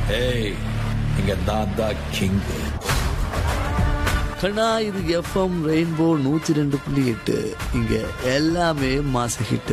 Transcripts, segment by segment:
ஏய் இங்க நான் தான் கிங் கண்ணா இது எஃப்எம் ரெயின்போ நூத்தி ரெண்டு புள்ளி எட்டு இங்க எல்லாமே மாச ஹிட்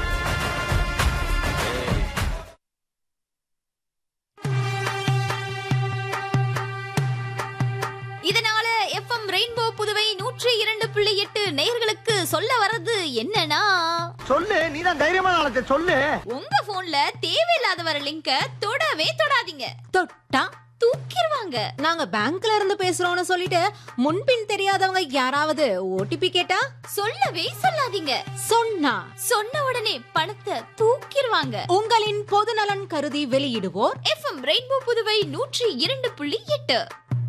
இதனால எஃப்எம் ரெயின்போ புதுவை நூற்றி இரண்டு புள்ளி எட்டு நேயர்களுக்கு சொல்ல வர்றது என்னன்னா சொல்லு நீ தான் தைரியமான ஆளத்தை சொல்லு உங்க போன்ல தேவையில்லாத வர லிங்க தொடவே தொடாதீங்க தொட்டா தூக்கிடுவாங்க நாங்க பேங்க்ல இருந்து பேசுறோம்னு சொல்லிட்டு முன்பின் தெரியாதவங்க யாராவது ஓடிபி கேட்டா சொல்லவே சொல்லாதீங்க சொன்னா சொன்ன உடனே பணத்தை தூக்கிடுவாங்க உங்களின் பொதுநலன் கருதி வெளியிடுவோர் எஃப்எம் ரெயின்போ புதுவை நூற்றி இரண்டு புள்ளி எட்டு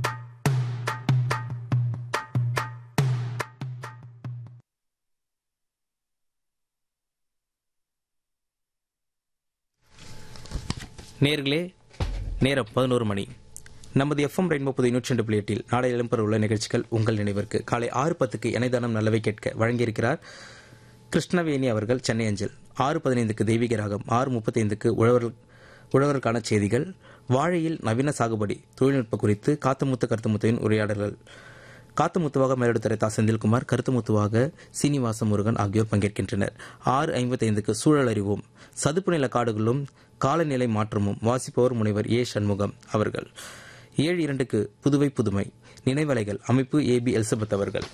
நேர்களே நேரம் பதினோரு மணி நமது எஃப்எம் ரெயின்போ புதிய நூற்றி ரெண்டு புள்ளி எட்டில் நாளை இடம்பெற உள்ள நிகழ்ச்சிகள் உங்கள் நினைவிற்கு காலை ஆறு பத்துக்கு இணையதானம் நல்லவை கேட்க வழங்கியிருக்கிறார் கிருஷ்ணவேணி அவர்கள் சென்னை அஞ்சல் ஆறு பதினைந்துக்கு தெய்வீக ராகம் ஆறு முப்பத்தைந்துக்கு உழவர் உழவருக்கான செய்திகள் வாழையில் நவீன சாகுபடி தொழில்நுட்பம் குறித்து காத்தமுத்து கருத்துமுத்துவின் உரையாடல்கள் காத்தமுத்துவாக மேலிடத்துறை தா செந்தில்குமார் கருத்துமுத்துவாக சீனிவாச முருகன் ஆகியோர் பங்கேற்கின்றனர் ஆறு ஐம்பத்தைந்துக்கு சூழல் அறிவோம் சதுப்பு நில காடுகளும் காலநிலை மாற்றமும் வாசிப்பவர் முனைவர் ஏ சண்முகம் அவர்கள் ஏழு இரண்டுக்கு புதுவை புதுமை நினைவலைகள் அமைப்பு ஏ பி எலிசபெத் அவர்கள்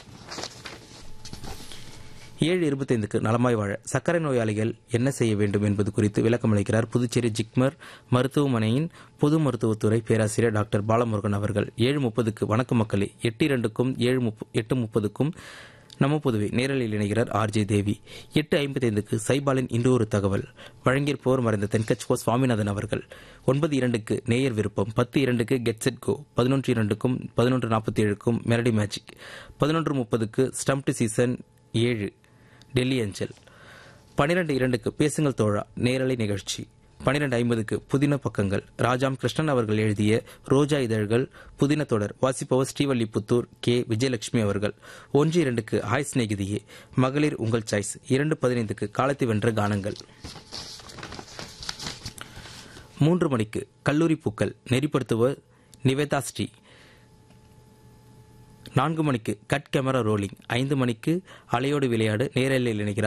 ஏழு இருபத்தைந்துக்கு நலமாய் வாழ சர்க்கரை நோயாளிகள் என்ன செய்ய வேண்டும் என்பது குறித்து விளக்கமளிக்கிறார் புதுச்சேரி ஜிக்மர் மருத்துவமனையின் பொது மருத்துவத்துறை பேராசிரியர் டாக்டர் பாலமுருகன் அவர்கள் ஏழு முப்பதுக்கு வணக்கம் மக்களே எட்டு இரண்டுக்கும் ஏழு முப்ப எட்டு முப்பதுக்கும் நம்ம புதுவை நேரலில் இணைகிறார் ஆர்ஜே தேவி எட்டு ஐம்பத்தைந்துக்கு சைபாலின் இன்று ஒரு தகவல் வழங்கியிருப்போர் மறைந்த தென்கட்சிகோ சுவாமிநாதன் அவர்கள் ஒன்பது இரண்டுக்கு நேயர் விருப்பம் பத்து இரண்டுக்கு கெட் செட் கோ பதினொன்று இரண்டுக்கும் பதினொன்று நாற்பத்தி ஏழுக்கும் மெலடி மேஜிக் பதினொன்று முப்பதுக்கு ஸ்டம்ப்டு சீசன் ஏழு டெல்லி அஞ்சல் பனிரெண்டு இரண்டுக்கு பேசுங்கள் தோழா நேரலை நிகழ்ச்சி பனிரெண்டு ஐம்பதுக்கு புதின பக்கங்கள் ராஜாம் கிருஷ்ணன் அவர்கள் எழுதிய ரோஜா இதழ்கள் புதின தொடர் வாசிப்பவர் ஸ்ரீவல்லிபுத்தூர் கே விஜயலட்சுமி அவர்கள் ஒன்று இரண்டுக்கு ஹாய் சிநேகிதியே மகளிர் உங்கள் சாய்ஸ் இரண்டு பதினைந்துக்கு காலத்தை வென்ற கானங்கள் மூன்று மணிக்கு கல்லூரி பூக்கள் நெறிப்படுத்துவர் நிவேதா ஸ்ரீ நான்கு மணிக்கு கட் கேமரா ரோலிங் ஐந்து மணிக்கு அலையோடு விளையாடு நேரலில் இணைகிறார்